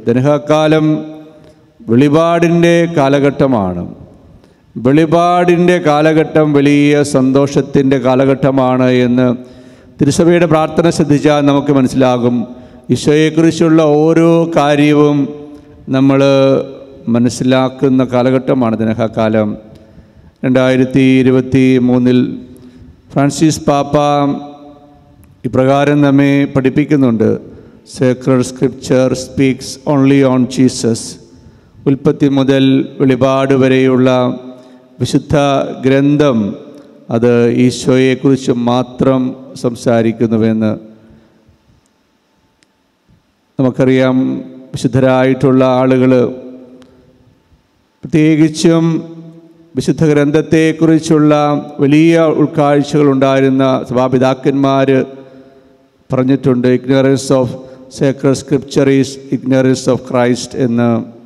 ദനഹക്കാലം വെളിപാടിൻ്റെ കാലഘട്ടമാണ് വെളിപാടിൻ്റെ കാലഘട്ടം വലിയ സന്തോഷത്തിൻ്റെ കാലഘട്ടമാണ് എന്ന് തിരുസഭയുടെ പ്രാർത്ഥന ശ്രദ്ധിച്ചാൽ നമുക്ക് മനസ്സിലാകും ഈശോയെക്കുറിച്ചുള്ള ഓരോ കാര്യവും നമ്മൾ മനസ്സിലാക്കുന്ന കാലഘട്ടമാണ് ദിനഹക്കാലം രണ്ടായിരത്തി ഇരുപത്തി മൂന്നിൽ ഫ്രാൻസിസ് പാപ്പ ഇപ്രകാരം നമ്മെ പഠിപ്പിക്കുന്നുണ്ട് sacred scripture speaks only on Jesus ഉൽപ്പത്തി മുതൽ വെളിപാട് വരെയുള്ള വിശുദ്ധ ഗ്രന്ഥം അത് ഈശോയെക്കുറിച്ച് മാത്രം സംസാരിക്കുന്നുവെന്ന് നമുക്കറിയാം വിശുദ്ധരായിട്ടുള്ള ആളുകൾ പ്രത്യേകിച്ചും വിശുദ്ധ ഗ്രന്ഥത്തെക്കുറിച്ചുള്ള വലിയ ഉൾക്കാഴ്ചകളുണ്ടായിരുന്ന സഭാപിതാക്കന്മാർ പറഞ്ഞിട്ടുണ്ട് ignorance of sacred scripture is ignorance of Christ എന്ന്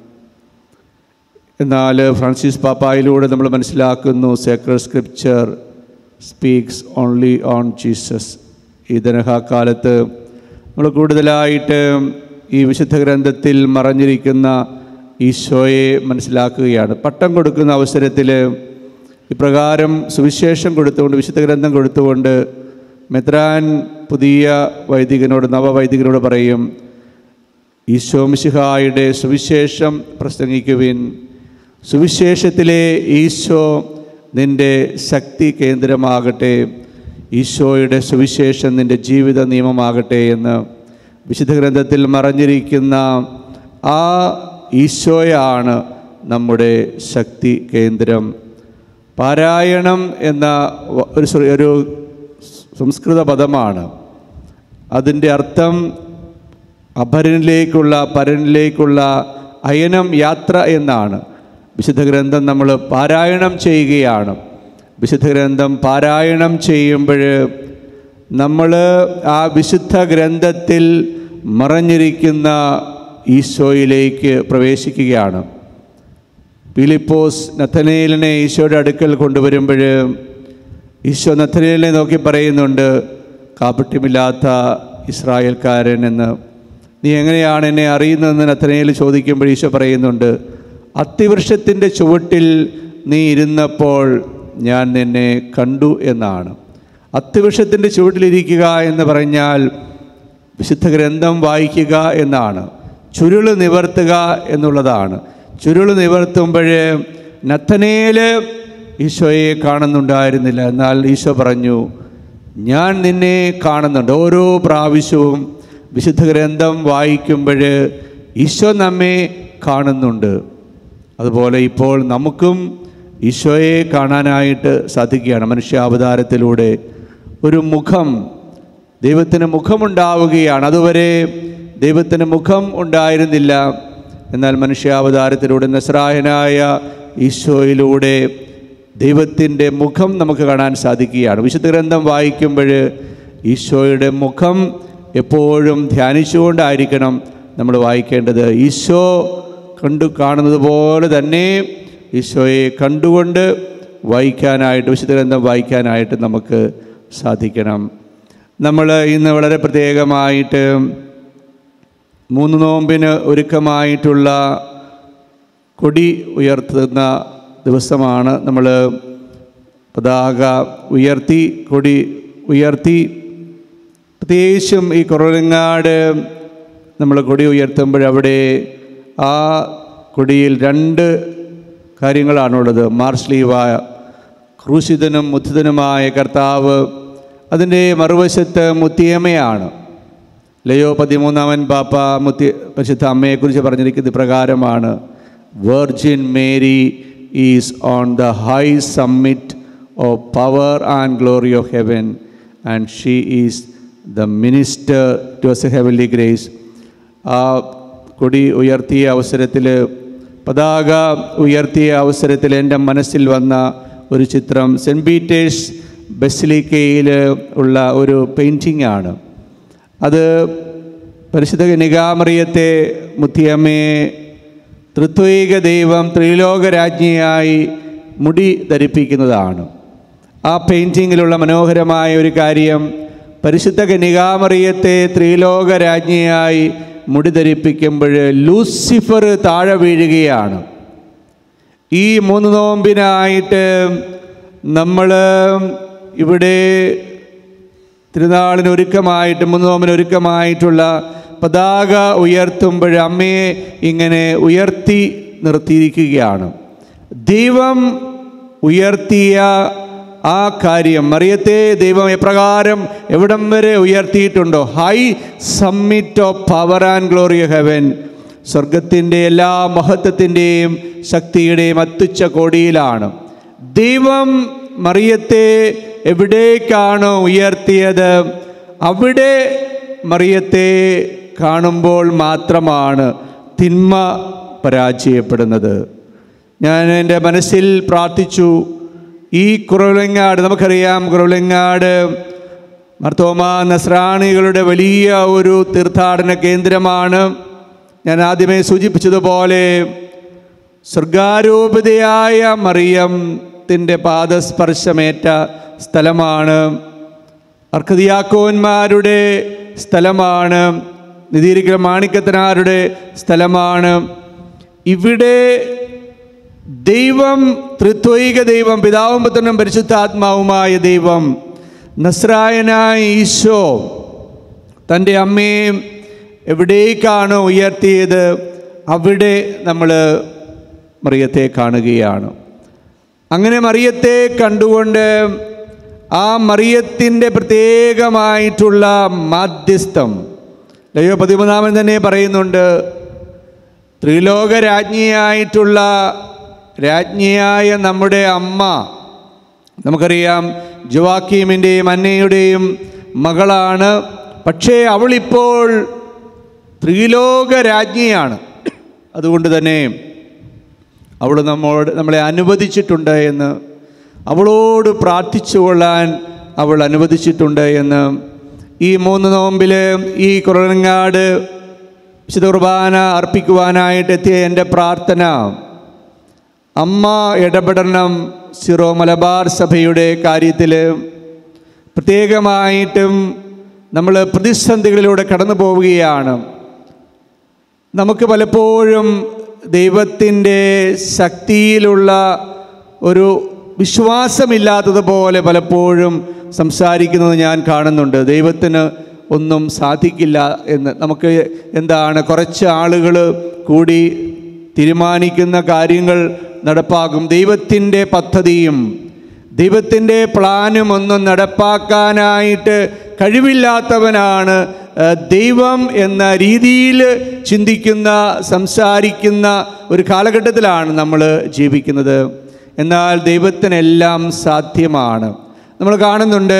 എന്നാൽ ഫ്രാൻസിസ് പാപ്പായിലൂടെ നമ്മൾ മനസ്സിലാക്കുന്നു sacred scripture speaks only on Jesus ഈ ദനഹാക്കാലത്ത് നമ്മൾ കൂടുതലായിട്ട് ഈ വിശുദ്ധ ഗ്രന്ഥത്തിൽ മറഞ്ഞിരിക്കുന്ന ഈശോയെ മനസ്സിലാക്കുകയാണ് പട്ടം കൊടുക്കുന്ന അവസരത്തിൽ ഇപ്രകാരം സുവിശേഷം കൊടുത്തുകൊണ്ട് വിശുദ്ധ ഗ്രന്ഥം കൊടുത്തുകൊണ്ട് മെത്രാൻ പുതിയ വൈദികനോട് നവവൈദികനോട് പറയും ഈശോ മിശിഹായുടെ സുവിശേഷം പ്രസംഗിക്കുവിൻ സുവിശേഷത്തിലെ ഈശോ നിൻ്റെ ശക്തി കേന്ദ്രമാകട്ടെ ഈശോയുടെ സുവിശേഷം നിൻ്റെ ജീവിത നിയമമാകട്ടെ എന്ന് വിശുദ്ധ ഗ്രന്ഥത്തിൽ മറഞ്ഞിരിക്കുന്ന ആ ഈശോയാണ് നമ്മുടെ ശക്തി കേന്ദ്രം പാരായണം എന്ന വ- ഒരു ശ്ര- ഒരു സംസ്കൃത പദമാണ് അതിൻ്റെ അർത്ഥം അപരനിലേക്കുള്ള പരനിലേക്കുള്ള അയനം യാത്ര എന്നാണ് വിശുദ്ധ ഗ്രന്ഥം നമ്മൾ പാരായണം ചെയ്യുകയാണ് വിശുദ്ധ ഗ്രന്ഥം പാരായണം ചെയ്യുമ്പോൾ നമ്മൾ ആ വിശുദ്ധ ഗ്രന്ഥത്തിൽ മറഞ്ഞിരിക്കുന്ന ഈശോയിലേക്ക് പ്രവേശിക്കുകയാണ് ഫിലിപ്പോസ് നഥനേലിനെ ഈശോയുടെ അടുക്കൽ കൊണ്ടുവരുമ്പോൾ ഈശോ നഥനേലിനെ നോക്കി പറയുന്നുണ്ട് കാപട്യമില്ലാത്ത ഇസ്രായേൽക്കാരൻ എന്ന് നീ എങ്ങനെയാണ് എന്നെ അറിയുന്നതെന്ന് നഥനേൽ ചോദിക്കുമ്പോൾ ഈശോ പറയുന്നുണ്ട് അത്തിവൃക്ഷത്തിൻ്റെ ചുവട്ടിൽ നീ ഇരുന്നപ്പോൾ ഞാൻ നിന്നെ കണ്ടു എന്നാണ് അത്തിവൃക്ഷത്തിൻ്റെ ചുവട്ടിലിരിക്കുക എന്ന് പറഞ്ഞാൽ വിശുദ്ധ ഗ്രന്ഥം വായിക്കുക എന്നാണ് ചുരുള് നിവർത്തുക എന്നുള്ളതാണ് ചുരുള് നിവർത്തുമ്പോൾ നത്തനേല് ഈശോയെ കാണുന്നുണ്ടായിരുന്നില്ല എന്നാൽ ഈശോ പറഞ്ഞു ഞാൻ നിന്നെ കാണുന്നുണ്ട് ഓരോ പ്രാവശ്യവും വിശുദ്ധ ഗ്രന്ഥം വായിക്കുമ്പോൾ ഈശോ നമ്മെ കാണുന്നുണ്ട് അതുപോലെ ഇപ്പോൾ നമുക്കും ഈശോയെ കാണാനായിട്ട് സാധിക്കുകയാണ് മനുഷ്യാവതാരത്തിലൂടെ ഒരു മുഖം ദൈവത്തിന് മുഖമുണ്ടാവുകയാണ് അതുവരെ ദൈവത്തിന് മുഖം ഉണ്ടായിരുന്നില്ല എന്നാൽ മനുഷ്യാവതാരത്തിലൂടെ നസ്രായനായ ഈശോയിലൂടെ ദൈവത്തിൻ്റെ മുഖം നമുക്ക് കാണാൻ സാധിക്കുകയാണ് വിശുദ്ധ ഗ്രന്ഥം വായിക്കുമ്പോൾ ഈശോയുടെ മുഖം എപ്പോഴും ധ്യാനിച്ചുകൊണ്ടായിരിക്കണം നമ്മൾ വായിക്കേണ്ടത് ഈശോ കണ്ടു കാണുന്നത് പോലെ തന്നെ ഈശോയെ കണ്ടുകൊണ്ട് വായിക്കാനായിട്ട് വിശുദ്ധ ഗ്രന്ഥം വായിക്കാനായിട്ട് നമുക്ക് സാധിക്കണം നമ്മൾ ഇന്ന് വളരെ പ്രത്യേകമായിട്ട് മൂന്ന് നോമ്പിന് ഒരുക്കമായിട്ടുള്ള കൊടി ഉയർത്തുന്ന ദിവസമാണ് നമ്മൾ പതാക ഉയർത്തി കൊടി ഉയർത്തി പ്രത്യേകിച്ചും ഈ കുറവങ്ങാട് നമ്മൾ കൊടി ഉയർത്തുമ്പോൾ അവിടെ ആ കൊടിയിൽ രണ്ട് കാര്യങ്ങളാണുള്ളത് മാർസ്ലീവായ ക്രൂശിതനും മുത്തിതനുമായ കർത്താവ് അതിൻ്റെ മറുവശത്ത് മുത്തിയമ്മയാണ് ലയോ പതിമൂന്നാമൻ പാപ്പ മുത്തി പരിശുദ്ധ അമ്മയെക്കുറിച്ച് പറഞ്ഞിരിക്കുന്നത് പ്രകാരമാണ് Virgin Mary is on the high summit of power and glory of heaven and she is the minister to us a heavenly grace ആ കൊടി ഉയർത്തിയ അവസരത്തിൽ പതാക ഉയർത്തിയ അവസരത്തിൽ എൻ്റെ മനസ്സിൽ വന്ന ഒരു ചിത്രം സെൻറ്റ് പീറ്റേഴ്സ് ബസിലിക്കയിൽ ഉള്ള ഒരു പെയിൻറ്റിംഗ് ആണ് അത് പരിശുദ്ധ നിഗാമറിയത്തെ മുത്തിയമ്മയെ തൃത്വൈക ദൈവം ത്രിലോകരാജ്ഞിയായി മുടി ധരിപ്പിക്കുന്നതാണ് ആ പെയിൻറ്റിങ്ങിലുള്ള മനോഹരമായ ഒരു കാര്യം പരിശുദ്ധ കനികാമറിയത്തെ ത്രിലോകരാജ്ഞിയായി മുടി ധരിപ്പിക്കുമ്പോൾ ലൂസിഫർ താഴെ വീഴുകയാണ് ഈ മൂന്ന് നോമ്പിനായിട്ട് നമ്മൾ ഇവിടെ തിരുനാളിന് ഒരുക്കമായിട്ട് മൂന്ന് നോമ്പിന് ഒരുക്കമായിട്ടുള്ള പതാക ഉയർത്തുമ്പോൾ അമ്മയെ ഇങ്ങനെ ഉയർത്തി നിർത്തിയിരിക്കുകയാണ് ദൈവം ഉയർത്തിയ ആ കാര്യം മറിയത്തെ ദൈവം എപ്രകാരം എവിടം വരെ ഉയർത്തിയിട്ടുണ്ടോ high summit of power and glory heaven സ്വർഗത്തിൻ്റെ എല്ലാ മഹത്വത്തിൻ്റെയും ശക്തിയുടെയും അത്തുച്ച കോടിയിലാണ് ദൈവം മറിയത്തെ എവിടേക്കാണോ ഉയർത്തിയത് അവിടെ മറിയത്തെ കാണുമ്പോൾ മാത്രമാണ് തിന്മ പരാജയപ്പെടുന്നത് ഞാൻ എൻ്റെ മനസ്സിൽ പ്രാർത്ഥിച്ചു ഈ കുറവിലങ്ങാട് നമുക്കറിയാം കുറവിലങ്ങാട് മർത്തോമ നസ്രാണികളുടെ വലിയ ഒരു തീർത്ഥാടന കേന്ദ്രമാണ് ഞാൻ ആദ്യമേ സൂചിപ്പിച്ചതുപോലെ സ്വർഗാരൂപതയായ മറിയത്തിൻ്റെ പാദസ്പർശമേറ്റ സ്ഥലമാണ് അർക്കതിയാക്കോന്മാരുടെ സ്ഥലമാണ് നിതീരിക്കൽ മാണിക്കത്തനാരുടെ സ്ഥലമാണ് ഇവിടെ ദൈവം ത്രിത്വൈക ദൈവം പിതാവും പുത്രനും പരിശുദ്ധാത്മാവുമായ ദൈവം നസ്രായനായ ഈശോ തൻ്റെ അമ്മയെ എവിടേക്കാണ് ഉയർത്തിയത് അവിടെ നമ്മൾ മറിയത്തെ കാണുകയാണ് അങ്ങനെ മറിയത്തെ കണ്ടുകൊണ്ട് ആ മറിയത്തിൻ്റെ പ്രത്യേകമായിട്ടുള്ള മാധ്യസ്ഥം ലയോ പതിമൂന്നാമൻ തന്നെ പറയുന്നുണ്ട് ത്രിലോക രാജ്ഞിയായിട്ടുള്ള രാജ്ഞിയായ നമ്മുടെ അമ്മ നമുക്കറിയാം ജുവാക്കീമിൻ്റെയും അന്നയുടെയും മകളാണ് പക്ഷേ അവളിപ്പോൾ ത്രിലോക രാജ്ഞിയാണ് അതുകൊണ്ട് തന്നെ അവൾ നമ്മോട് നമ്മളെ അനുവദിച്ചിട്ടുണ്ട് എന്ന് അവളോട് പ്രാർത്ഥിച്ചു കൊള്ളാൻ അവൾ അനുവദിച്ചിട്ടുണ്ട് എന്ന് ഈ മൂന്ന് നോമ്പിൽ ഈ കുറങ്ങാട് വിശുദ്ധ കുർബാന അർപ്പിക്കുവാനായിട്ട് എത്തിയ എൻ്റെ പ്രാർത്ഥന അമ്മ ഇടപെടണം സിറോ മലബാർ സഭയുടെ കാര്യത്തിൽ പ്രത്യേകമായിട്ടും നമ്മൾ പ്രതിസന്ധികളിലൂടെ കടന്നു പോവുകയാണ് നമുക്ക് പലപ്പോഴും ദൈവത്തിൻ്റെ ശക്തിയിലുള്ള ഒരു വിശ്വാസമില്ലാത്തതുപോലെ പലപ്പോഴും സംസാരിക്കുന്നത് ഞാൻ കാണുന്നുണ്ട് ദൈവത്തിന് ഒന്നും സാധിക്കില്ല എന്ന് നമുക്ക് എന്താണ് കുറച്ച് ആളുകൾ കൂടി തീരുമാനിക്കുന്ന കാര്യങ്ങൾ നടപ്പാക്കും ദൈവത്തിൻ്റെ പദ്ധതിയും ദൈവത്തിൻ്റെ പ്ലാനും ഒന്നും നടപ്പാക്കാനായിട്ട് കഴിവില്ലാത്തവനാണ് ഏഹ്, ദൈവം എന്ന രീതിയിൽ ചിന്തിക്കുന്ന സംസാരിക്കുന്ന ഒരു കാലഘട്ടത്തിലാണ് നമ്മൾ ജീവിക്കുന്നത് എന്നാൽ ദൈവത്തിനെല്ലാം സാധ്യമാണ് നമ്മൾ കാണുന്നുണ്ട്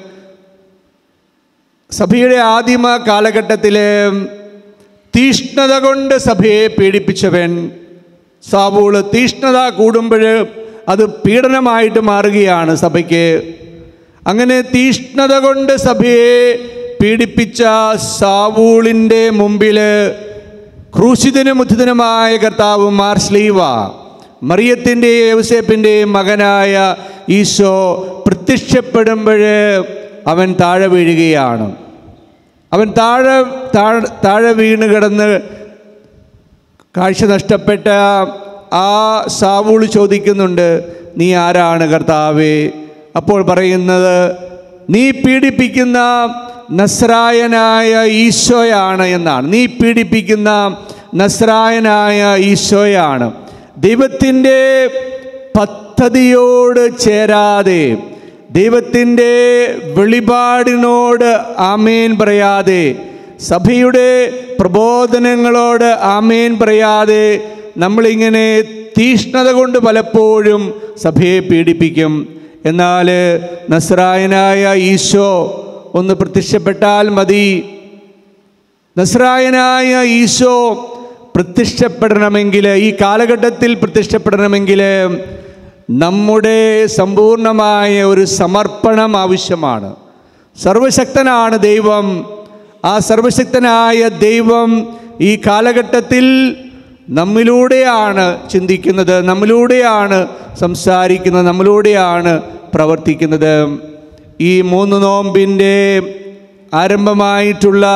സഭയുടെ ആദിമ കാലഘട്ടത്തിൽ തീഷ്ണത കൊണ്ട് സഭയെ പീഡിപ്പിച്ചവൻ സാവൂള് തീഷ്ണത കൂടുമ്പോൾ അത് പീഡനമായിട്ട് മാറുകയാണ് സഭയ്ക്ക് അങ്ങനെ തീഷ്ണത കൊണ്ട് സഭയെ പീഡിപ്പിച്ച സാവൂളിൻ്റെ മുമ്പിൽ ക്രൂശിതനും ഉദ്ധിതനുമായ കർത്താവ് മാർസ്ലീവ മറിയത്തിൻ്റെ യൗസേപ്പിൻ്റെയും മകനായ ഈശോ പ്രത്യക്ഷപ്പെടുമ്പോൾ അവൻ താഴെ വീഴുകയാണ് അവൻ താഴെ താഴെ താഴെ വീണ് കിടന്ന് കാഴ്ച നഷ്ടപ്പെട്ട ആ സാവൂള് ചോദിക്കുന്നുണ്ട് നീ ആരാണ് കർത്താവേ അപ്പോൾ പറയുന്നത് നീ പീഡിപ്പിക്കുന്ന നസ്രായനായ ഈശോയാണ് എന്നാണ് നീ പീഡിപ്പിക്കുന്ന നസ്രായനായ ഈശോയാണ് ദൈവത്തിൻ്റെ പദ്ധതിയോട് ചേരാതെ ദൈവത്തിൻ്റെ വെളിപാടിനോട് ആമേൻ പറയാതെ സഭയുടെ പ്രബോധനങ്ങളോട് ആമേൻ പറയാതെ നമ്മളിങ്ങനെ തീഷ്ണത കൊണ്ട് പലപ്പോഴും സഭയെ പീഡിപ്പിക്കും എന്നാൽ നസ്രായനായ ഈശോ ഒന്ന് പ്രത്യക്ഷപ്പെട്ടാൽ മതി നസ്രായനായ ഈശോ പ്രത്യക്ഷപ്പെടണമെങ്കിൽ ഈ കാലഘട്ടത്തിൽ പ്രത്യക്ഷപ്പെടണമെങ്കിൽ നമ്മുടെ സമ്പൂർണമായ ഒരു സമർപ്പണം ആവശ്യമാണ് സർവശക്തനാണ് ദൈവം ആ സർവശക്തനായ ദൈവം ഈ കാലഘട്ടത്തിൽ നമ്മിലൂടെയാണ് ചിന്തിക്കുന്നത് നമ്മിലൂടെയാണ് സംസാരിക്കുന്നത് നമ്മിലൂടെയാണ് പ്രവർത്തിക്കുന്നത് ഈ മൂന്ന് നോമ്പിൻ്റെ ആരംഭമായിട്ടുള്ള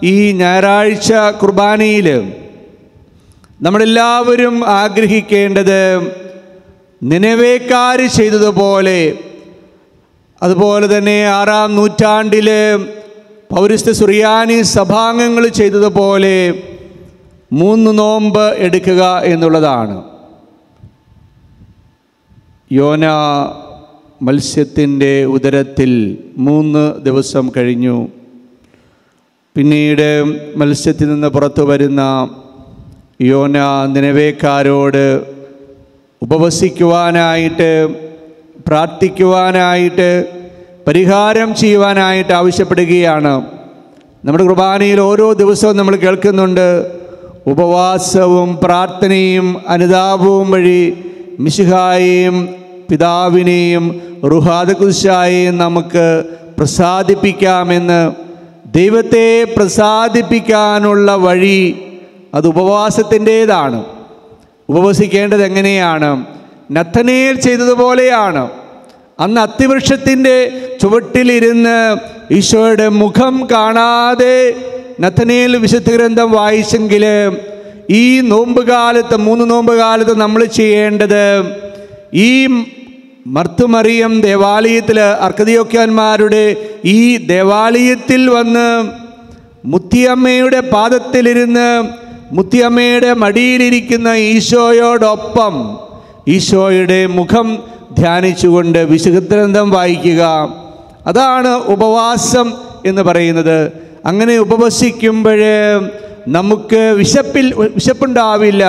ഈ ഞായറാഴ്ച കുർബാനയിൽ നമ്മളെല്ലാവരും ആഗ്രഹിക്കേണ്ടത് നിലവേക്കാർ ചെയ്തതുപോലെ അതുപോലെ തന്നെ ആറാം നൂറ്റാണ്ടിൽ പൗരസ്ത്യ സുറിയാനി സഭാംഗങ്ങൾ ചെയ്തതുപോലെ മൂന്ന് നോമ്പ് എടുക്കുക എന്നുള്ളതാണ് യോന മത്സ്യത്തിൻ്റെ ഉദരത്തിൽ മൂന്ന് ദിവസം കഴിഞ്ഞു പിന്നീട് മത്സ്യത്തിൽ നിന്ന് പുറത്തു വരുന്ന യോന നിലവേക്കാരോട് ഉപവസിക്കുവാനായിട്ട് പ്രാർത്ഥിക്കുവാനായിട്ട് പരിഹാരം ചെയ്യുവാനായിട്ട് ആവശ്യപ്പെടുകയാണ് നമ്മുടെ കുർബാനയിൽ ഓരോ ദിവസവും നമ്മൾ കേൾക്കുന്നുണ്ട് ഉപവാസവും പ്രാർത്ഥനയും അനുതാപവും വഴി മിശിഹായെയും പിതാവിനെയും റുഹാദകുശായെയും നമുക്ക് പ്രസാദിപ്പിക്കാമെന്ന് ദൈവത്തെ പ്രസാദിപ്പിക്കാനുള്ള വഴി അത് ഉപവാസത്തിൻ്റേതാണ് ഉപവസിക്കേണ്ടത് എങ്ങനെയാണ് നത്തനേൽ ചെയ്തതുപോലെയാണ് അന്ന് അത്തിവൃക്ഷത്തിൻ്റെ ചുവട്ടിലിരുന്ന് ഈശോയുടെ മുഖം കാണാതെ നത്തനേൽ വിശുദ്ധ ഗ്രന്ഥം വായിച്ചെങ്കിൽ ഈ നോമ്പ് കാലത്ത് മൂന്ന് നോമ്പ് കാലത്ത് നമ്മൾ ചെയ്യേണ്ടത് ഈ മർത്തുമറിയം ദേവാലയത്തിൽ അർക്കതിയോക്യാന്മാരുടെ ഈ ദേവാലയത്തിൽ വന്ന് മുത്തിയമ്മയുടെ പാദത്തിലിരുന്ന് മുത്തിയമ്മയുടെ മടിയിലിരിക്കുന്ന ഈശോയോടൊപ്പം ഈശോയുടെ മുഖം ധ്യാനിച്ചുകൊണ്ട് വിശുദ്ധഗ്രന്ഥം വായിക്കുക അതാണ് ഉപവാസം എന്ന് പറയുന്നത് അങ്ങനെ ഉപവസിക്കുമ്പോൾ നമുക്ക് വിശപ്പിൽ വിശപ്പുണ്ടാവില്ല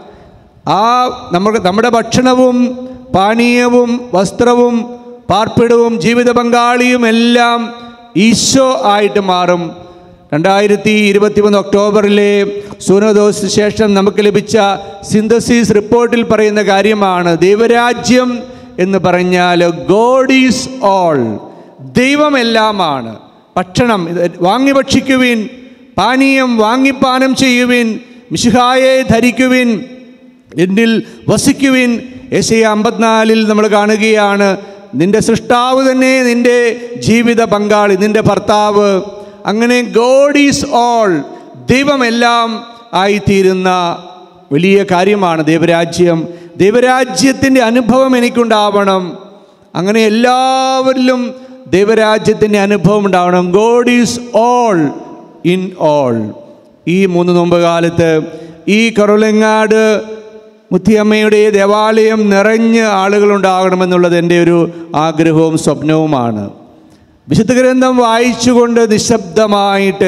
ആ നമ്മുടെ നമ്മുടെ ഭക്ഷണവും പാനീയവും വസ്ത്രവും പാർപ്പിടവും ജീവിത പങ്കാളിയും എല്ലാം ഈശോ ആയിട്ട് മാറും രണ്ടായിരത്തി ഇരുപത്തി മൂന്ന് ഒക്ടോബറിലെ സൂനദോസിന് ശേഷം നമുക്ക് ലഭിച്ച സിന്തസിസ് റിപ്പോർട്ടിൽ പറയുന്ന കാര്യമാണ് ദൈവരാജ്യം എന്ന് പറഞ്ഞാൽ ഗോഡ് ഈസ് ഓൾ ദൈവമെല്ലാമാണ് ഭക്ഷണം ഇത് വാങ്ങി ഭക്ഷിക്കുവിൻ പാനീയം വാങ്ങിപ്പാനം ചെയ്യുവിൻ മിശിഹായെ ധരിക്കുവിൻ എന്നിൽ വസിക്കുവിൻ ഏഷ്യ അമ്പത്തിനാലിൽ നമ്മൾ കാണുകയാണ് നിന്റെ സൃഷ്ടാവ് തന്നെ നിന്റെ ജീവിത പങ്കാളി നിന്റെ ഭർത്താവ് അങ്ങനെ ഗോഡ് ഈസ് ഓൾ ദൈവമെല്ലാം ആയിത്തീരുന്ന വലിയ കാര്യമാണ് ദൈവരാജ്യം ദൈവരാജ്യത്തിൻ്റെ അനുഭവം എനിക്കുണ്ടാവണം അങ്ങനെ എല്ലാവരിലും ദൈവരാജ്യത്തിൻ്റെ അനുഭവം ഉണ്ടാവണം God is all in all ഈ മൂന്ന് നോമ്പ് കാലത്ത് ഈ കറുളങ്ങാട് മുത്തിയമ്മയുടെ ദേവാലയം നിറഞ്ഞ് ആളുകളുണ്ടാകണമെന്നുള്ളത് എൻ്റെ ഒരു ആഗ്രഹവും സ്വപ്നവുമാണ് വിശുദ്ധ ഗ്രന്ഥം വായിച്ചുകൊണ്ട് നിശബ്ദമായിട്ട്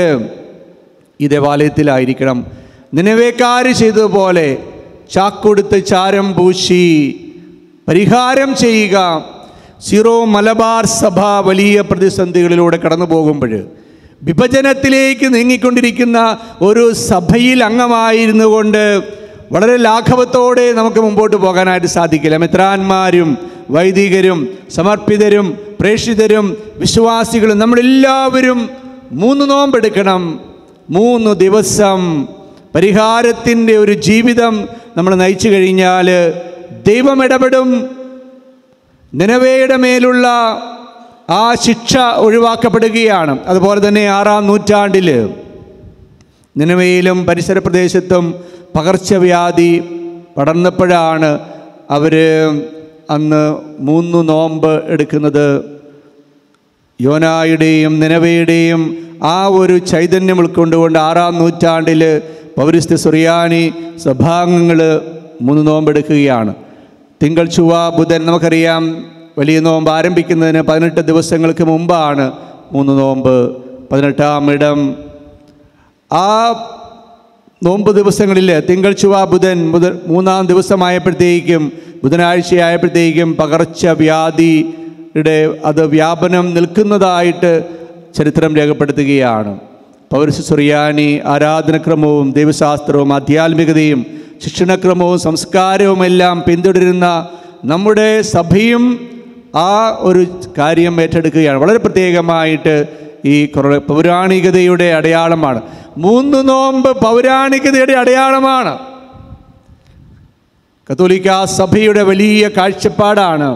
ഈ ദേവാലയത്തിലായിരിക്കണം നിലവേക്കാർ ചെയ്തതുപോലെ ചാക്കൊടുത്ത് ചാരം പൂശി പരിഹാരം ചെയ്യുക സീറോ മലബാർ സഭ വലിയ പ്രതിസന്ധികളിലൂടെ കടന്നു പോകുമ്പോൾ വിഭജനത്തിലേക്ക് നീങ്ങിക്കൊണ്ടിരിക്കുന്ന ഒരു സഭയിൽ അംഗമായിരുന്നു കൊണ്ട് വളരെ ലാഘവത്തോടെ നമുക്ക് മുമ്പോട്ട് പോകാനായിട്ട് സാധിക്കില്ല മെത്രാന്മാരും വൈദികരും സമർപ്പിതരും പ്രേക്ഷിതരും വിശ്വാസികളും നമ്മളെല്ലാവരും മൂന്ന് നോമ്പെടുക്കണം മൂന്ന് ദിവസം പരിഹാരത്തിൻ്റെ ഒരു ജീവിതം നമ്മൾ നയിച്ചു കഴിഞ്ഞാൽ ദൈവം ഇടപെടും നിലവയുടെ മേലുള്ള ആ ശിക്ഷ ഒഴിവാക്കപ്പെടുകയാണ് അതുപോലെ തന്നെ ആറാം നൂറ്റാണ്ടിൽ നിലവയിലും പരിസര പ്രദേശത്തും പകർച്ചവ്യാധി പടർന്നപ്പോഴാണ് അവർ അന്ന് മൂന്ന് നോമ്പ് എടുക്കുന്നത് യോനായുടെയും നിലവയുടെയും ആ ഒരു ചൈതന്യം ഉൾക്കൊണ്ടുകൊണ്ട് ആറാം നൂറ്റാണ്ടിൽ പൗരസ്ത്യ സുറിയാനി സഭാംഗങ്ങൾ മൂന്ന് നോമ്പെടുക്കുകയാണ് തിങ്കൾ ചൊവ്വ ബുധൻ നമുക്കറിയാം വലിയ നോമ്പ് ആരംഭിക്കുന്നതിന് പതിനെട്ട് ദിവസങ്ങൾക്ക് മുമ്പാണ് മൂന്ന് നോമ്പ് പതിനെട്ടാം ഇടം ആ നോമ്പ് ദിവസങ്ങളിൽ തിങ്കൾ ചൊവ്വ ബുധൻ മുതൽ മൂന്നാം ദിവസമായപ്പോഴത്തേക്കും ബുധനാഴ്ചയായപ്പോഴത്തേക്കും പകർച്ചവ്യാധിയുടെ അത് വ്യാപനം നിൽക്കുന്നതായിട്ട് ചരിത്രം രേഖപ്പെടുത്തുകയാണ് പൗരസ് സുറിയാനി ആരാധനക്രമവും ദൈവശാസ്ത്രവും ആധ്യാത്മികതയും ശിക്ഷണക്രമവും സംസ്കാരവും എല്ലാം പിന്തുടരുന്ന നമ്മുടെ സഭയും ആ ഒരു കാര്യം ഏറ്റെടുക്കുകയാണ് വളരെ പ്രത്യേകമായിട്ട് ഈ കുറേ പൗരാണികതയുടെ അടയാളമാണ് മൂന്ന് നോമ്പ് പൗരാണികതയുടെ അടയാളമാണ് കത്തോലിക്ക സഭയുടെ വലിയ കാഴ്ചപ്പാടാണ്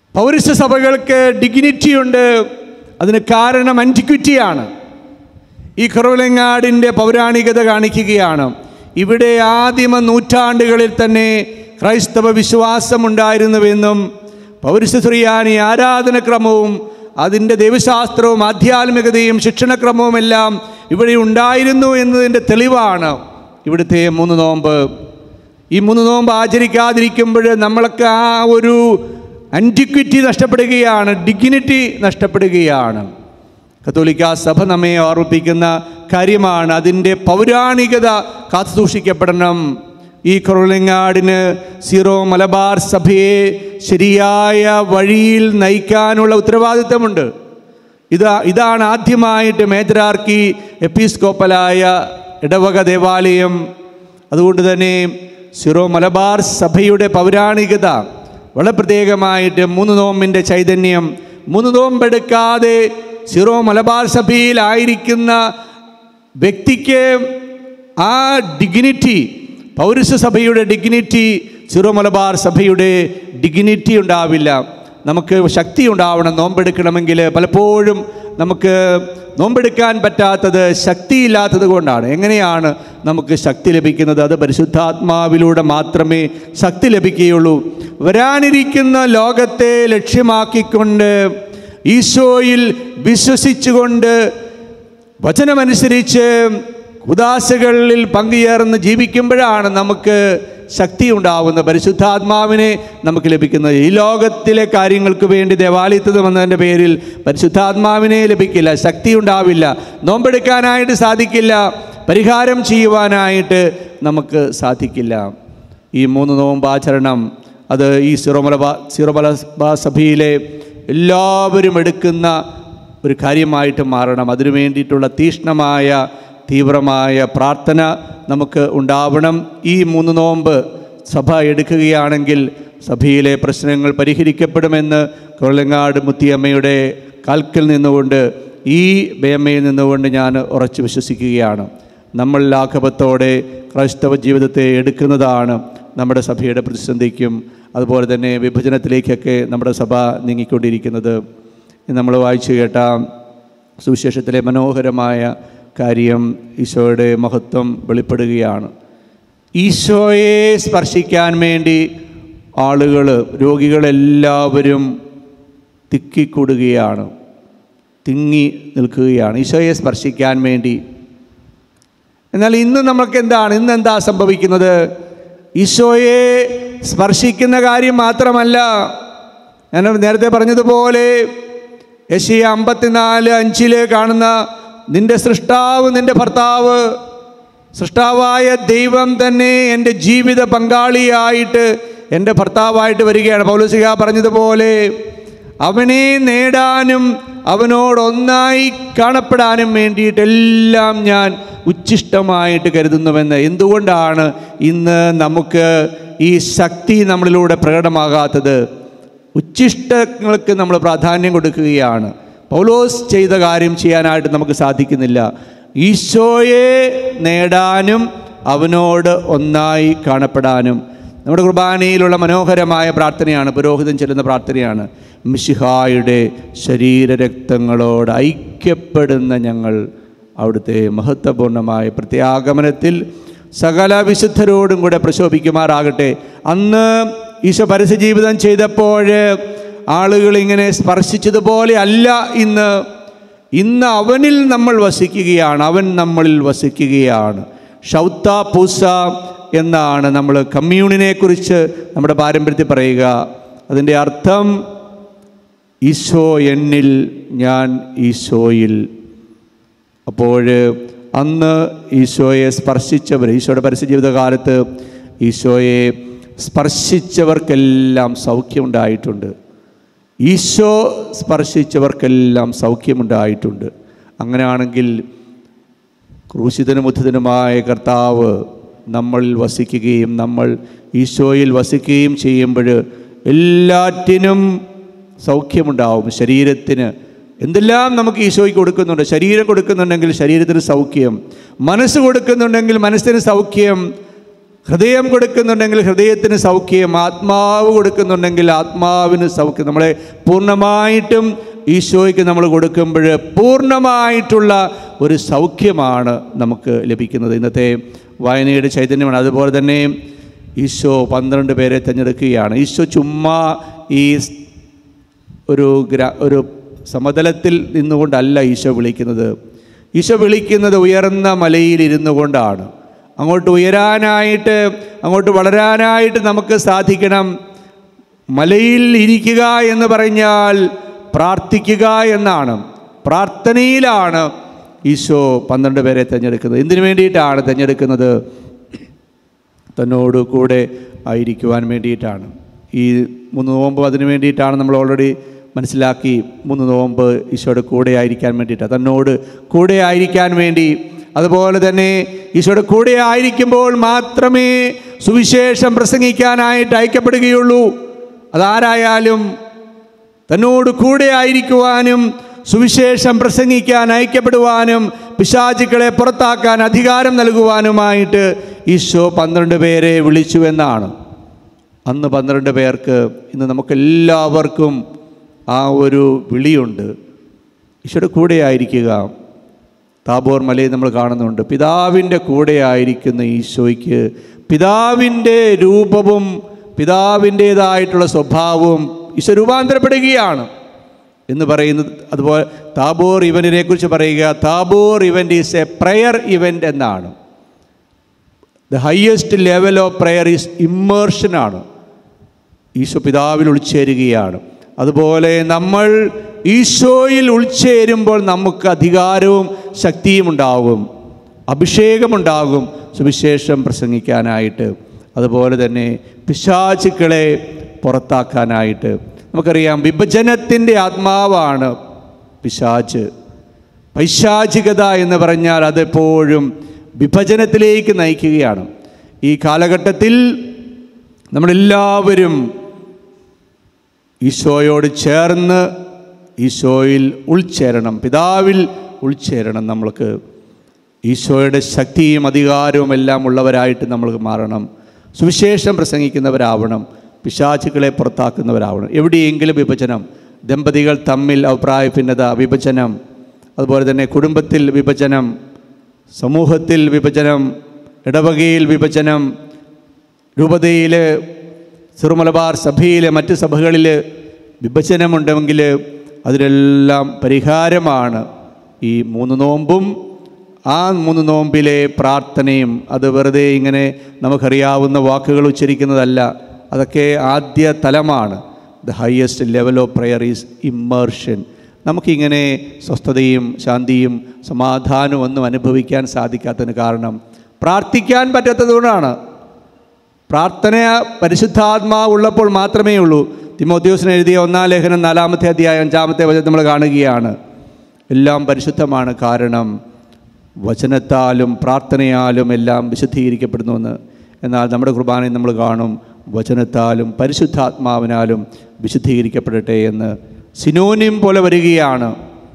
പൗരസ്യ സഭകൾക്ക് ഡിഗ്നിറ്റി ഉണ്ട് അതിന് കാരണം ആൻറ്റിക്വിറ്റിയാണ് ഈ കുറവിലങ്ങാടിൻ്റെ പൗരാണികത കാണിക്കുകയാണ് ഇവിടെ ആദിമ നൂറ്റാണ്ടുകളിൽ തന്നെ ക്രൈസ്തവ വിശ്വാസമുണ്ടായിരുന്നുവെന്നും പൗരസ്ത്രീയാനി ആരാധനക്രമവും അതിൻ്റെ ദൈവശാസ്ത്രവും ആധ്യാത്മികതയും ശിക്ഷണക്രമവും എല്ലാം ഇവിടെ ഉണ്ടായിരുന്നു എന്നതിൻ്റെ തെളിവാണ് ഇവിടുത്തെ മൂന്ന് നോമ്പ് ഈ മൂന്ന് നോമ്പ് ആചരിക്കാതിരിക്കുമ്പോൾ നമ്മൾക്ക് ആ ഒരു അൻറ്റിക്വിറ്റി നഷ്ടപ്പെടുകയാണ് ഡിഗ്നിറ്റി നഷ്ടപ്പെടുകയാണ് കത്തോലിക്ക സഭ നമ്മെ ഓർമ്മിപ്പിക്കുന്ന കാര്യമാണ് അതിൻ്റെ പൗരാണികത കാത്തുസൂക്ഷിക്കപ്പെടണം ഈ കുറവിലങ്ങാടിന് സീറോ മലബാർ സഭയെ ശരിയായ വഴിയിൽ നയിക്കാനുള്ള ഉത്തരവാദിത്തമുണ്ട് ഇതാ ഇതാണ് ആദ്യമായിട്ട് മേജറാർക്കി എപ്പിസ്കോപ്പലായ ഇടവക ദേവാലയം അതുകൊണ്ട് തന്നെ സിറോ മലബാർ സഭയുടെ പൗരാണികത വളരെ പ്രത്യേകമായിട്ട് മൂന്ന് നോമ്പിൻ്റെ ചൈതന്യം മൂന്ന് നോമ്പെടുക്കാതെ സിറോ മലബാർ സഭയിലായിരിക്കുന്ന വ്യക്തിക്ക് ആ ഡിഗ്നിറ്റി പൗരസ്യ സഭയുടെ ഡിഗ്നിറ്റി സിറോ മലബാർ സഭയുടെ ഡിഗ്നിറ്റി ഉണ്ടാവില്ല നമുക്ക് ശക്തി ഉണ്ടാവണം നോമ്പെടുക്കണമെങ്കിൽ പലപ്പോഴും നമുക്ക് നോമ്പെടുക്കാൻ പറ്റാത്തത് ശക്തിയില്ലാത്തത് കൊണ്ടാണ് എങ്ങനെയാണ് നമുക്ക് ശക്തി ലഭിക്കുന്നത് അത് പരിശുദ്ധാത്മാവിലൂടെ മാത്രമേ ശക്തി ലഭിക്കുകയുള്ളൂ വരാനിരിക്കുന്ന ലോകത്തെ ലക്ഷ്യമാക്കിക്കൊണ്ട് ഈശോയിൽ വിശ്വസിച്ചുകൊണ്ട് വചനമനുസരിച്ച് ഉദാശകളിൽ പങ്കുചേർന്ന് ജീവിക്കുമ്പോഴാണ് നമുക്ക് ശക്തി ഉണ്ടാവുന്ന പരിശുദ്ധാത്മാവിനെ നമുക്ക് ലഭിക്കുന്നത് ഈ ലോകത്തിലെ കാര്യങ്ങൾക്ക് വേണ്ടി ദേവാലയത്തിൽ വന്നതിൻ്റെ പേരിൽ പരിശുദ്ധാത്മാവിനെ ലഭിക്കില്ല ശക്തി ഉണ്ടാവില്ല നോമ്പെടുക്കാനായിട്ട് സാധിക്കില്ല പരിഹാരം ചെയ്യുവാനായിട്ട് നമുക്ക് സാധിക്കില്ല ഈ മൂന്ന് നോമ്പാചരണം അത് ഈ സിറോമലബാ സിറോമലബാ സഭയിലെ എല്ലാവരും എടുക്കുന്ന ഒരു കാര്യമായിട്ട് മാറണം അതിനു വേണ്ടിയിട്ടുള്ള തീഷ്ണമായ തീവ്രമായ പ്രാർത്ഥന നമുക്ക് ഉണ്ടാവണം ഈ മൂന്ന് നോമ്പ് സഭ എടുക്കുകയാണെങ്കിൽ സഭയിലെ പ്രശ്നങ്ങൾ പരിഹരിക്കപ്പെടുമെന്ന് കൊള്ളങ്ങാട് മുത്തിയമ്മയുടെ കാൽക്കൽ നിന്നുകൊണ്ട് ഈ ബേമ്മയിൽ നിന്നുകൊണ്ട് ഞാൻ ഉറച്ചു വിശ്വസിക്കുകയാണ് നമ്മൾ ലാഘവത്തോടെ ക്രൈസ്തവ ജീവിതത്തെ എടുക്കുന്നതാണ് നമ്മുടെ സഭയുടെ പ്രതിസന്ധിക്കും അതുപോലെ തന്നെ വിഭജനത്തിലേക്കൊക്കെ നമ്മുടെ സഭ നീങ്ങിക്കൊണ്ടിരിക്കുന്നത് ഇന്ന് നമ്മൾ വായിച്ചു കേട്ട സുവിശേഷത്തിലെ മനോഹരമായ കാര്യം ഈശോയുടെ മഹത്വം വെളിപ്പെടുകയാണ് ഈശോയെ സ്പർശിക്കാൻ വേണ്ടി ആളുകൾ രോഗികളെല്ലാവരും തിക്കിക്കൂടുകയാണ് തിങ്ങി നിൽക്കുകയാണ് ഈശോയെ സ്പർശിക്കാൻ വേണ്ടി എന്നാൽ ഇന്ന് നമുക്ക് എന്താണ് ഇന്ന് എന്താ സംഭവിക്കുന്നത് ഈശോയെ സ്പർശിക്കുന്ന കാര്യം മാത്രമല്ല ഞാൻ നേരത്തെ പറഞ്ഞതുപോലെ യശിയ അമ്പത്തിനാല് അഞ്ചില് കാണുന്ന നിന്റെ സൃഷ്ടാവ് നിന്റെ ഭർത്താവ് സൃഷ്ടാവായ ദൈവം തന്നെ എൻ്റെ ജീവിത പങ്കാളിയായിട്ട് എൻ്റെ ഭർത്താവായിട്ട് വരികയാണ് പൗലോസിക പറഞ്ഞതുപോലെ അവനെ നേടാനും അവനോടൊന്നായി കാണപ്പെടാനും വേണ്ടിയിട്ട് എല്ലാം ഞാൻ ഉച്ഛിഷ്ടമായിട്ട് കരുതുന്നുവെന്ന് എന്തുകൊണ്ടാണ് ഇന്ന് നമുക്ക് ഈ ശക്തി നമ്മളിലൂടെ പ്രകടമാകാത്തത് ഉച്ഛിഷ്ടങ്ങൾക്ക് നമ്മൾ പ്രാധാന്യം കൊടുക്കുകയാണ് പൗലോസ് ചെയ്ത കാര്യം ചെയ്യാനായിട്ട് നമുക്ക് സാധിക്കുന്നില്ല ഈശോയെ നേടാനും അവനോട് ഒന്നായി കാണപ്പെടാനും നമ്മുടെ കുർബാനയിലുള്ള മനോഹരമായ പ്രാർത്ഥനയാണ് പുരോഹിതൻ ചെല്ലുന്ന പ്രാർത്ഥനയാണ് മിശിഹായുടെ ശരീരരക്തങ്ങളോട് ഐക്യപ്പെടുന്ന ഞങ്ങൾ അവിടുത്തെ മഹത്വപൂർണമായ പ്രത്യാഗമനത്തിൽ സകല വിശുദ്ധരോടും കൂടെ പ്രശോഭിക്കുമാറാകട്ടെ അന്ന് ഈശോ പരസ്യ ജീവിതം ചെയ്തപ്പോൾ ആളുകൾ ഇങ്ങനെ സ്പർശിച്ചതുപോലെ അല്ല ഇന്ന് ഇന്ന് അവനിൽ നമ്മൾ വസിക്കുകയാണ് അവൻ നമ്മളിൽ വസിക്കുകയാണ് ഷൗത്ത പൂസ എന്നാണ് നമ്മൾ കമ്മ്യൂണിനെ കുറിച്ച് നമ്മുടെ പാരമ്പര്യത്തിൽ പറയുക അതിൻ്റെ അർത്ഥം ഈശോ എന്നിൽ ഞാൻ ഈശോയിൽ അപ്പോൾ അന്ന് ഈശോയെ സ്പർശിച്ചവർ ഈശോയുടെ പരസ്യജീവിതകാലത്ത് ഈശോയെ സ്പർശിച്ചവർക്കെല്ലാം സൗഖ്യമുണ്ടായിട്ടുണ്ട് ഈശോ സ്പർശിച്ചവർക്കെല്ലാം സൗഖ്യമുണ്ടായിട്ടുണ്ട് അങ്ങനെയാണെങ്കിൽ ക്രൂശിതനും ഉദ്ധിതനുമായ കർത്താവ് നമ്മളിൽ വസിക്കുകയും നമ്മൾ ഈശോയിൽ വസിക്കുകയും ചെയ്യുമ്പോൾ എല്ലാറ്റിനും സൗഖ്യമുണ്ടാവും ശരീരത്തിന് എന്തെല്ലാം നമുക്ക് ഈശോയ്ക്ക് കൊടുക്കുന്നുണ്ട് ശരീരം കൊടുക്കുന്നുണ്ടെങ്കിൽ ശരീരത്തിന് സൗഖ്യം മനസ്സ് കൊടുക്കുന്നുണ്ടെങ്കിൽ മനസ്സിന് സൗഖ്യം ഹൃദയം കൊടുക്കുന്നുണ്ടെങ്കിൽ ഹൃദയത്തിന് സൗഖ്യം ആത്മാവ് കൊടുക്കുന്നുണ്ടെങ്കിൽ ആത്മാവിന് സൗഖ്യം നമ്മളെ പൂർണ്ണമായിട്ടും ഈശോയ്ക്ക് നമ്മൾ കൊടുക്കുമ്പോൾ പൂർണ്ണമായിട്ടുള്ള ഒരു സൗഖ്യമാണ് നമുക്ക് ലഭിക്കുന്നത് ഇന്നത്തെ വായനയുടെ ചൈതന്യമാണ് അതുപോലെ തന്നെ ഈശോ പന്ത്രണ്ട് പേരെ തിരഞ്ഞെടുക്കുകയാണ് ഈശോ ചുമ്മാ ഈ ഒരു ഗ്ര ഒരു സമതലത്തിൽ നിന്നുകൊണ്ടല്ല ഈശോ വിളിക്കുന്നത് ഈശോ വിളിക്കുന്നത് ഉയർന്ന മലയിൽ ഇരുന്നു കൊണ്ടാണ് അങ്ങോട്ട് ഉയരാനായിട്ട് അങ്ങോട്ട് വളരാനായിട്ട് നമുക്ക് സാധിക്കണം മലയിൽ ഇരിക്കുക എന്ന് പറഞ്ഞാൽ പ്രാർത്ഥിക്കുക എന്നാണ് പ്രാർത്ഥനയിലാണ് ഈശോ പന്ത്രണ്ട് പേരെ തിരഞ്ഞെടുക്കുന്നത് എന്തിനു വേണ്ടിയിട്ടാണ് തിരഞ്ഞെടുക്കുന്നത് തന്നോട് കൂടെ ആയിരിക്കുവാൻ വേണ്ടിയിട്ടാണ് ഈ മൂന്ന് നോമ്പ് അതിനു വേണ്ടിയിട്ടാണ് നമ്മൾ ഓൾറെഡി മനസ്സിലാക്കി മൂന്ന് നോമ്പ് ഈശോയുടെ കൂടെ ആയിരിക്കാൻ വേണ്ടിയിട്ടാണ് തന്നോട് കൂടെ ആയിരിക്കാൻ വേണ്ടി അതുപോലെ തന്നെ ഈശോയുടെ കൂടെ ആയിരിക്കുമ്പോൾ മാത്രമേ സുവിശേഷം പ്രസംഗിക്കാനായിട്ട് അയക്കപ്പെടുകയുള്ളൂ അതാരായാലും തന്നോട് കൂടെ ആയിരിക്കുവാനും സുവിശേഷം പ്രസംഗിക്കാൻ അയക്കപ്പെടുവാനും പിശാചുക്കളെ പുറത്താക്കാൻ അധികാരം നൽകുവാനുമായിട്ട് ഈശോ പന്ത്രണ്ട് പേരെ വിളിച്ചു എന്നാണ് അന്ന് പന്ത്രണ്ട് പേർക്ക് ഇന്ന് നമുക്കെല്ലാവർക്കും ആ ഒരു വിളിയുണ്ട് ഈശോയുടെ കൂടെ ആയിരിക്കുക താബോർ മലയിൽ നമ്മൾ കാണുന്നുണ്ട് പിതാവിൻ്റെ കൂടെ ആയിരിക്കുന്ന ഈശോയ്ക്ക് പിതാവിൻ്റെ രൂപവും പിതാവിൻ്റേതായിട്ടുള്ള സ്വഭാവവും ഈശോ രൂപാന്തരപ്പെടുകയാണ് എന്ന് പറയുന്നത് അതുപോലെ താബോർ ഇവൻറ്റിനെ കുറിച്ച് പറയുക Tabor event is a prayer event എന്നാണ് the highest level of prayer is ഇമ്മേർഷനാണ് ഈശോ പിതാവിൽ ഉൾച്ചേരുകയാണ് അതുപോലെ നമ്മൾ ഈശോയിൽ ഉൾച്ചേരുമ്പോൾ നമുക്ക് അധികാരവും ശക്തിയും ഉണ്ടാകും അഭിഷേകമുണ്ടാകും സുവിശേഷം പ്രസംഗിക്കാനായിട്ട് അതുപോലെ തന്നെ പിശാചുക്കളെ പുറത്താക്കാനായിട്ട് നമുക്കറിയാം വിഭജനത്തിൻ്റെ ആത്മാവാണ് പിശാച് പൈശാചികത എന്ന് പറഞ്ഞാൽ അതെപ്പോഴും വിഭജനത്തിലേക്ക് നയിക്കുകയാണ് ഈ കാലഘട്ടത്തിൽ നമ്മളെല്ലാവരും ഈശോയോട് ചേർന്ന് ഈശോയിൽ ഉൾച്ചേരണം പിതാവിൽ ഉൾച്ചേരണം നമ്മൾക്ക് ഈശോയുടെ ശക്തിയും അധികാരവും എല്ലാം ഉള്ളവരായിട്ട് നമ്മൾ മാറണം സുവിശേഷം പ്രസംഗിക്കുന്നവരാവണം പിശാചുക്കളെ പുറത്താക്കുന്നവരാവണം എവിടെയെങ്കിലും വിഭജനം ദമ്പതികൾ തമ്മിൽ അഭിപ്രായ ഭിന്നത വിഭജനം അതുപോലെ തന്നെ കുടുംബത്തിൽ വിഭജനം സമൂഹത്തിൽ വിഭജനം ഇടവകയിൽ വിഭജനം രൂപതയിൽ സിറുമലബാർ സഭയിലെ മറ്റ് സഭകളിൽ വിഭജനമുണ്ടെങ്കിൽ അതിനെല്ലാം പരിഹാരമാണ് ഈ മൂന്ന് നോമ്പും ആ മൂന്ന് നോമ്പിലെ പ്രാർത്ഥനയും അത് വെറുതെ ഇങ്ങനെ നമുക്കറിയാവുന്ന വാക്കുകൾ ഉച്ചരിക്കുന്നതല്ല അതൊക്കെ ആദ്യ തലമാണ് the highest level of prayer is immersion നമുക്കിങ്ങനെ സ്വസ്ഥതയും ശാന്തിയും സമാധാനവും ഒന്നും അനുഭവിക്കാൻ സാധിക്കാത്തതിന് കാരണം പ്രാർത്ഥിക്കാൻ പറ്റാത്തതുകൊണ്ടാണ് പ്രാർത്ഥന പരിശുദ്ധാത്മാവ് ഉള്ളപ്പോൾ മാത്രമേ ഉള്ളൂ തിമോദ്യോസിന് എഴുതിയ ഒന്നാം ലേഖനം നാലാമത്തെ അധ്യായം അഞ്ചാമത്തെ വചനം നമ്മൾ കാണുകയാണ് എല്ലാം പരിശുദ്ധമാണ് കാരണം വചനത്താലും പ്രാർത്ഥനയാലും എല്ലാം വിശുദ്ധീകരിക്കപ്പെടുന്നുവെന്ന് എന്നാൽ നമ്മുടെ കുർബാനയിൽ നമ്മൾ കാണും വചനത്താലും പരിശുദ്ധാത്മാവിനാലും വിശുദ്ധീകരിക്കപ്പെടട്ടെ എന്ന് സിനോനിയം പോലെ വരികയാണ്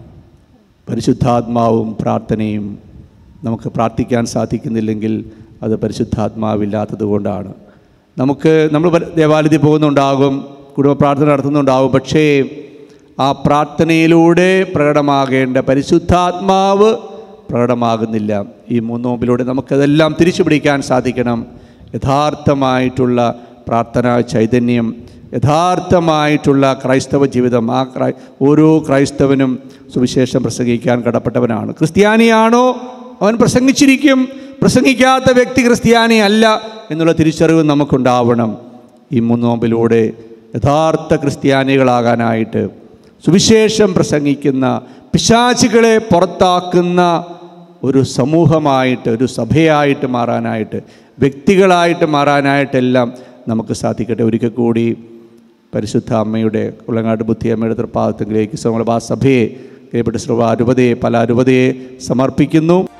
പരിശുദ്ധാത്മാവും പ്രാർത്ഥനയും നമുക്ക് പ്രാർത്ഥിക്കാൻ സാധിക്കുന്നില്ലെങ്കിൽ അത് പരിശുദ്ധാത്മാവില്ലാത്തത് കൊണ്ടാണ് നമുക്ക് നമ്മൾ പല- ദേവാലയത്തിൽ പോകുന്നുണ്ടാകും കുടുംബ പ്രാർത്ഥന നടത്തുന്നുണ്ടാകും പക്ഷേ ആ പ്രാർത്ഥനയിലൂടെ പ്രകടമാകേണ്ട പരിശുദ്ധാത്മാവ് പ്രകടമാകുന്നില്ല ഈ മൂന്ന് നോമ്പിലൂടെ നമുക്കതെല്ലാം തിരിച്ചു പിടിക്കാൻ സാധിക്കണം യഥാർത്ഥമായിട്ടുള്ള പ്രാർത്ഥനാ ചൈതന്യം യഥാർത്ഥമായിട്ടുള്ള ക്രൈസ്തവ ജീവിതം ആ ക്രൈ ഓരോ ക്രൈസ്തവനും സുവിശേഷം പ്രസംഗിക്കാൻ കടപ്പെട്ടവനാണ് ക്രിസ്ത്യാനിയാണോ അവൻ പ്രസംഗിച്ചിരിക്കും പ്രസംഗിക്കാത്ത വ്യക്തി ക്രിസ്ത്യാനി അല്ല എന്നുള്ള തിരിച്ചറിവ് നമുക്കുണ്ടാവണം ഈ മൂന്ന് നോമ്പിലൂടെ യഥാർത്ഥ ക്രിസ്ത്യാനികളാകാനായിട്ട് സുവിശേഷം പ്രസംഗിക്കുന്ന പിശാചുകളെ പുറത്താക്കുന്ന ഒരു സമൂഹമായിട്ട് ഒരു സഭയായിട്ട് മാറാനായിട്ട് വ്യക്തികളായിട്ട് മാറാനായിട്ടെല്ലാം നമുക്ക് സാധിക്കട്ടെ ഒരിക്കൽ കൂടി പരിശുദ്ധ അമ്മയുടെ ഉള്ളങ്ങാട് ബുദ്ധി അമ്മയുടെ തൃപ്പാദത്തിലേക്ക് സമലഭാ സഭയെ പ്രിയപ്പെട്ട ശ്രീ അരുപതയെ പല അരുപതയെ സമർപ്പിക്കുന്നു